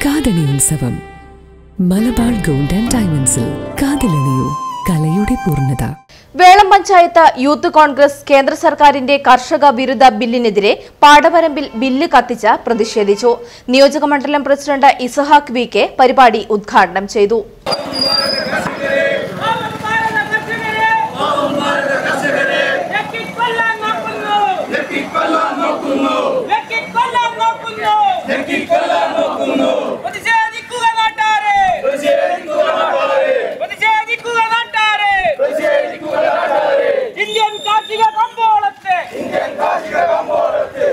കാതണി ഉത്സവം Malabar gold and ഡയമണ്ട്സിൽ കാതിലണിയൂ കലയുടെ പൂർണ്ണത വേളം പഞ്ചായത്ത് യൂത്ത് കോൺഗ്രസ് കേന്ദ്ര സർക്കാരിന്റെ കർഷക വിരുദ്ധ ബില്ലിനെതിരെ പാടവരമ്പിൽ ബില്ല് കത്തിച്ച് പ്രതിഷേധിച്ചു നിയോജകമണ്ഡലം പ്രസിഡന്റ് ഇസഹാക്ക് വി കെ പരിപാടി ഉദ്ഘാടനം ചെയ്തു ഞെക്കിക്കൊല്ലാൻ നോക്കുന്നു ഞെക്കിക്കൊല്ലാൻ നോക്കുന്നു പ്രതിഷേധിക്കുക നാട്ടാരെ പ്രതിഷേധിക്കുക നാട്ടാരെ ഇന്ത്യൻ കാർഷിക കമ്പോളത്തെ ഇന്ത്യൻ കാർഷിക കമ്പോളത്തെ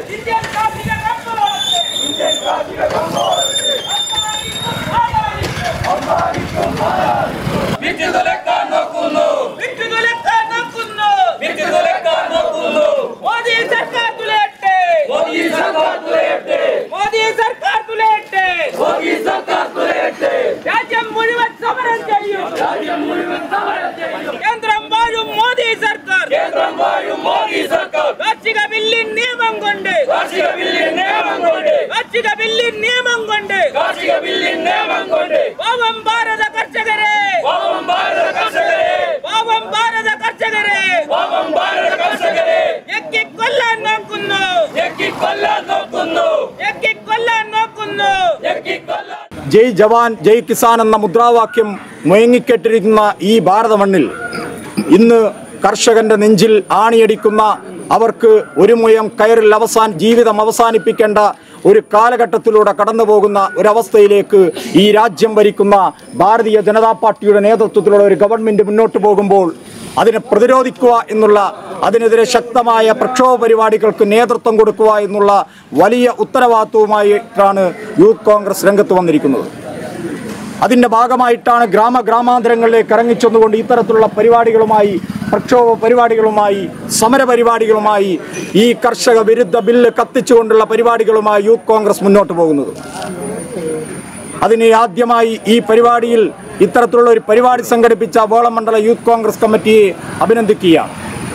വിറ്റുതുലക്കാൻ നോക്കുന്നു വിറ്റുതുലക്കാൻ നോക്കുന്നു വിറ്റുതുലക്കാൻ നോക്കുന്നു മോദി സർക്കാർ തുലയട്ടെ മോദി സർക്കാർ തുലയട്ടെ മോദി സർക്കാർ തുലയട്ടെ മോദി സർക്കാർ തുലയട്ടെ രാജ്യം മുഴുവൻ സമരം ചെയ്യും രാജ്യം മുഴുവൻ സമരം ചെയ്യും കേന്ദ്രം വാഴും മോദി സർക്കാർ കേന്ദ്രം വാഴും മോദി സർക്കാർ കാർഷിക ബില്ലിൻ നിയമം കൊണ്ട് കാർഷിക ബില്ലിൻ നിയമം കൊണ്ട് കാർഷിക ബില്ലിൻ നിയമം കൊണ്ട് കാർഷിക ബില്ലിൻ നിയമം കൊണ്ട് പാവം ഭാരത കർഷകരെ പാവം ഭാരത കർഷകരെ പാവം ഭാരത കർഷകരെ പാവം ഭാരത കർഷകരെ ഞെക്കിക്കൊല്ലാൻ നോക്കുന്നു ഞെക്കിക്കൊല്ലാൻ നോക്കുന്നു ഞെക്കിക്കൊല്ലാൻ നോക്കുന്നു ഞെക്കിക്കൊല്ലാൻ ജയ് ജവാൻ ജയ് കിസാൻ എന്ന മുദ്രാവാക്യം മുഴങ്ങിക്കെട്ടിരിക്കുന്ന ഈ ഭാരത മണ്ണിൽ ഇന്ന് കർഷകന്റെ നെഞ്ചിൽ ആണിയടിക്കുന്ന അവർക്ക് ഒരു മുയം കയറിൽ അവസാൻ ജീവിതം അവസാനിപ്പിക്കേണ്ട ഒരു കാലഘട്ടത്തിലൂടെ കടന്നു പോകുന്ന ഒരവസ്ഥയിലേക്ക് ഈ രാജ്യം ഭരിക്കുന്ന ഭാരതീയ ജനതാ പാർട്ടിയുടെ നേതൃത്വത്തിലുള്ള ഒരു ഗവൺമെന്റ് മുന്നോട്ട് പോകുമ്പോൾ അതിനെ പ്രതിരോധിക്കുക എന്നുള്ള അതിനെതിരെ ശക്തമായ പ്രക്ഷോഭ പരിപാടികൾക്ക് നേതൃത്വം കൊടുക്കുക എന്നുള്ള വലിയ ഉത്തരവാദിത്വവുമായിട്ടാണ് യൂത്ത് കോൺഗ്രസ് രംഗത്ത് വന്നിരിക്കുന്നത് അതിൻ്റെ ഭാഗമായിട്ടാണ് ഗ്രാമ ഗ്രാമാന്തരങ്ങളിലേക്ക് ഇറങ്ങിച്ചെന്നുകൊണ്ട് ഇത്തരത്തിലുള്ള പരിപാടികളുമായി പ്രക്ഷോഭ പരിപാടികളുമായി സമര പരിപാടികളുമായി ഈ കർഷക വിരുദ്ധ ബില്ല് കത്തിച്ചുകൊണ്ടുള്ള പരിപാടികളുമായി യൂത്ത് കോൺഗ്രസ് മുന്നോട്ട് പോകുന്നത് അതിന് ആദ്യമായി ഈ പരിപാടിയിൽ ഇത്തരത്തിലുള്ള ഒരു പരിപാടി സംഘടിപ്പിച്ച വോളമണ്ഡല യൂത്ത് കോൺഗ്രസ് കമ്മിറ്റിയെ അഭിനന്ദിക്കുകയാണ്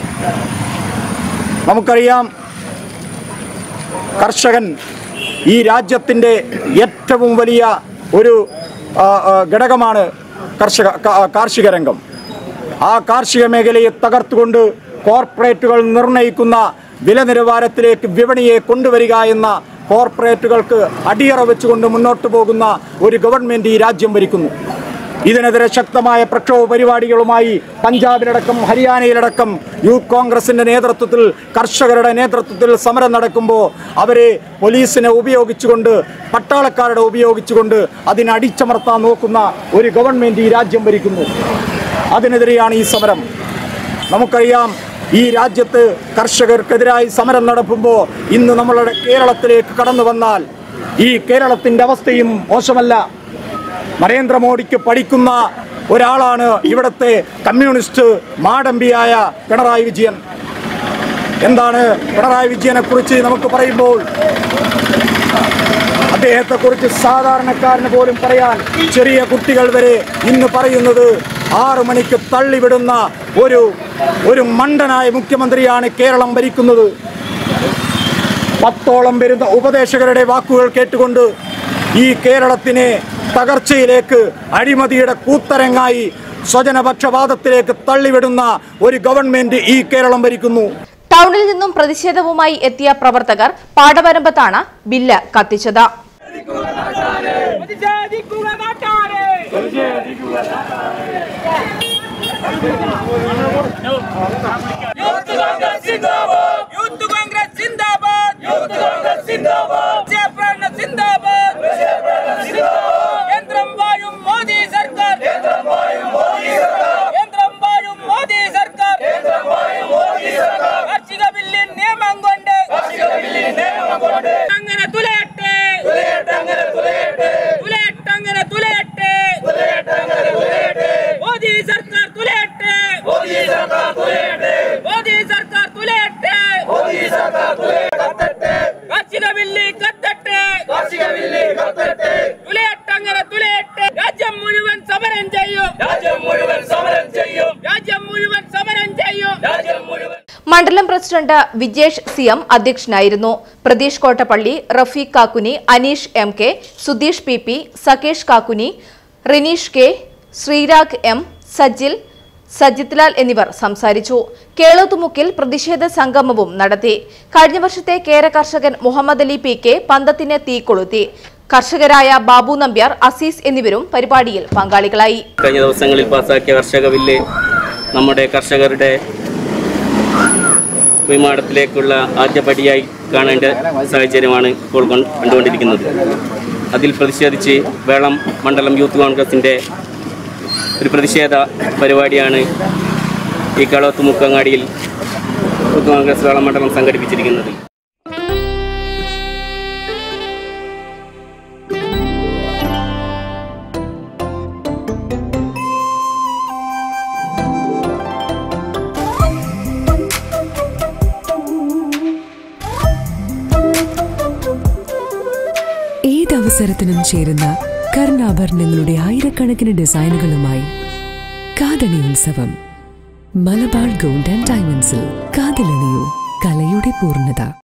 നമുക്കറിയാം കർഷകൻ ഈ രാജ്യത്തിൻ്റെ ഏറ്റവും വലിയ ഒരു ആ, ആ, ഘടകമാണ് കർഷക ക- കാർഷിക രംഗം ആ കാർഷിക മേഖലയെ തകർത്തുകൊണ്ട് കോർപ്പറേറ്റുകൾ നിർണ്ണയിക്കുന്ന വില നിലവാരത്തിലേക്ക് വിപണിയെ കൊണ്ടുവരിക എന്ന കോർപ്പറേറ്റുകൾക്ക് അടിയറ വെച്ചുകൊണ്ട് മുന്നോട്ട് പോകുന്ന ഒരു ഗവൺമെൻറ് ഈ രാജ്യം ഭരിക്കുന്നു ഇതിനെതിരെ ശക്തമായ പ്രക്ഷോഭ പരിപാടികളുമായി പഞ്ചാബിലടക്കം ഹരിയാനയിലടക്കം യൂത്ത് കോൺഗ്രസിന്റെ നേതൃത്വത്തിൽ കർഷകരുടെ നേതൃത്വത്തിൽ സമരം നടക്കുമ്പോൾ അവരെ പോലീസിനെ ഉപയോഗിച്ചുകൊണ്ട് പട്ടാളക്കാരുടെ ഉപയോഗിച്ചുകൊണ്ട് അതിനെ അടിച്ചമർത്താൻ നോക്കുന്ന ഒരു ഗവൺമെന്റ് ഈ രാജ്യം ഭരിക്കുന്നു അതിനെതിരെയാണ് ഈ സമരം നമുക്കറിയാം ഈ രാജ്യത്ത് കർഷകർക്കെതിരായി സമരം നടക്കുമ്പോൾ ഇന്ന് നമ്മളുടെ കേരളത്തിലേക്ക് കടന്നു വന്നാൽ ഈ കേരളത്തിൻ്റെ അവസ്ഥയും മോശമല്ല നരേന്ദ്രമോദിക്ക് പഠിക്കുന്ന ഒരാളാണ് ഇവിടുത്തെ കമ്മ്യൂണിസ്റ്റ് മാടമ്പിയായ പിണറായി വിജയൻ എന്താണ് പിണറായി വിജയനെ കുറിച്ച് നമുക്ക് പറയുമ്പോൾ അദ്ദേഹത്തെ കുറിച്ച് സാധാരണക്കാരന് പോലും പറയാൻ ചെറിയ കുട്ടികൾ വരെ ഇന്ന് പറയുന്നത് ആറു മണിക്ക് തള്ളിവിടുന്ന ഒരു ഒരു മണ്ടനായ മുഖ്യമന്ത്രിയാണ് കേരളം ഭരിക്കുന്നത് പത്തോളം വരുന്ന ഉപദേശകരുടെ വാക്കുകൾ കേട്ടുകൊണ്ട് ഈ കേരളത്തിനെ തകർച്ചയിലേക്ക് അഴിമതിയുടെ കൂത്തരങ്ങായി സ്വജനപക്ഷപാതത്തിലേക്ക് തള്ളിവിടുന്ന ഒരു ഗവൺമെന്റ് ഈ കേരളം ഭരിക്കുന്നു ടൗണിൽ നിന്നും പ്രതിഷേധവുമായി എത്തിയ പ്രവർത്തകർ പാടവരമ്പത്താണ് ബില്ല് കത്തിച്ചത് പ്രതിഷേധിക്കുക നാട്ടാരെ യൂത്ത് കോൺഗ്രസ് സിന്ദാബാദ് യൂത്ത് കോൺഗ്രസ് സിന്ദാബാദ് യൂത്ത് കോൺഗ്രസ് സിന്ദാബാദ് ജയപ്രണ്ണ സിന്ദാബാദ് സിന്ദാബാദ് കേന്ദ്രം വാഴും മോദി സർക്കാർ കേന്ദ്രം വാഴും മോദി സർക്കാർ കേന്ദ്രം വാഴും മോദി സർക്കാർ കേന്ദ്രം വാഴും മോദി സർക്കാർ കാർഷിക ബില്ലിൻ നിയമം കൊണ്ട് കാർഷിക ബില്ലിൻ നിയമം കൊണ്ട് അങ്ങനെ തുലയട്ടെ തുലയട്ടെ അങ്ങനെ തുലയട്ടെ തുലയട്ടെ അങ്ങനെ തുലയട്ടെ തുലയട്ടെ അങ്ങനെ തുലയട്ടെ മോദി സർക്കാർ തുലയട്ടെ മോദി സർക്കാർ തുലയട്ടെ മണ്ഡലം പ്രസിഡന്റ് വിജേഷ് സി എം അധ്യക്ഷനായിരുന്നു Pratheesh Kottappally Rafeeq Kakkuni Aneesh M K Sudheesh P P Sakesh Kakkuni Rineesh K Sreerag M Sajil Sajith Lal എന്നിവർ സംസാരിച്ചു കേളോത്തുമുക്കിൽ പ്രതിഷേധ സംഗമവും നടത്തി കഴിഞ്ഞ വർഷത്തെ കേര കർഷകൻ മുഹമ്മദ് അലി പി കെ പന്തത്തിന് തീ കൊളുത്തി കർഷകരായ ബാബു നമ്പ്യാർ അസീസ് എന്നിവരും പരിപാടിയിൽ പങ്കാളികളായി കഴിഞ്ഞ ദിവസങ്ങളിൽ പാസാക്കിയ കർഷക ബില്ല് നമ്മുടെ കർഷകരുടെ വിമാനത്തിലേക്കുള്ള ആദ്യപടിയായി കാണേണ്ട സാഹചര്യമാണ് ഇപ്പോൾ കൊൺ- കണ്ടുകൊണ്ടിരിക്കുന്നത് അതിൽ പ്രതിഷേധിച്ച് വേളം മണ്ഡലം യൂത്ത് കോൺഗ്രസിൻ്റെ ഒരു പ്രതിഷേധ പരിപാടിയാണ് ഈ കളത്ത് മുക്കങ്ങാടിയിൽ യൂത്ത് കോൺഗ്രസ് വേളം മണ്ഡലം സംഘടിപ്പിച്ചിരിക്കുന്നത് ഏതവസരത്തിനും ചേരുന്ന കർണാഭരണങ്ങളുടെ ആയിരക്കണക്കിന് ഡിസൈനുകളുമായി കാതണി ഉത്സവം മലബാർ ഗോൾഡ് ആൻഡ് ഡയമണ്ട്സിൽ കാതിലണിയൂ കലയുടെ പൂർണ്ണത